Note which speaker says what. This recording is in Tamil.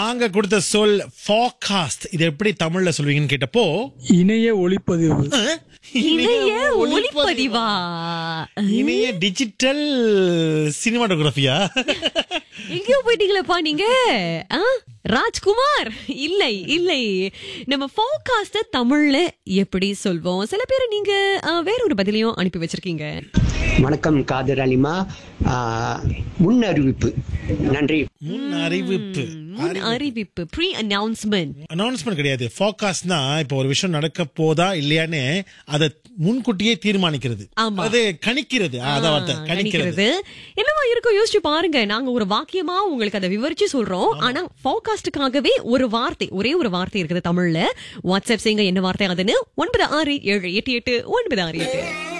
Speaker 1: நாங்க கொடுத்த சொல் forecast இது எப்படி தமிழ்ல சொல்வீங்கன்னு கேட்டப்போ
Speaker 2: இணைய ஒளிப்பதிவு
Speaker 1: அஹ்,
Speaker 3: இணைய ஒளிப்பதிவா
Speaker 1: இணைய டிஜிட்டல் சினிமாட்டோகிராஃபியா
Speaker 3: எங்கேயோ போயிட்டீங்களப்பா நீங்க ஆ? ராஜ்குமார் இல்லை இல்லை நம்ம ஃபோகாஸ்ட தமிழ்ல எப்படி சொல்வோம் சில பேர் நீங்க ஆ, வேற ஒரு பதிலையும் அனுப்பி வச்சிருக்கீங்க
Speaker 4: வணக்கம் காதர் அலிமா ஆ, முன் அறிவிப்பு நன்றி
Speaker 1: முன் அறிவிப்பு
Speaker 3: முன் அறிவிப்பு ப்ரீ அனௌன்ஸ்மெண்ட்
Speaker 1: அனௌன்ஸ்மெண்ட் கிடையாது ஃபோகாஸ்னா இப்போ ஒரு விஷயம் நடக்க போதா இல்லையான்னு அதை முன்கூட்டியே தீர்மானிக்கிறது
Speaker 3: ஆமா.
Speaker 1: அது கணிக்கிறது ஆ, அதான் வார்த்தை கணிக்கிறது
Speaker 3: என்னவா இருக்கும் யோசிச்சு பாருங்க நாங்க ஒரு வாக்கியமா உங்களுக்கு அதை விவரிச்சு சொல்றோம் ஆனா ஃபோகாஸ்டுக்காகவே ஒரு வார்த்தை ஒரே ஒரு வார்த்தை இருக்குது தமிழ்ல வாட்ஸ்அப் செய்யுங்க என்ன வார்த்தை அதுன்னு ஒன்பது ஆறு ஏழு எட்டு எட்டு ஒன்பது ஆறு எட்டு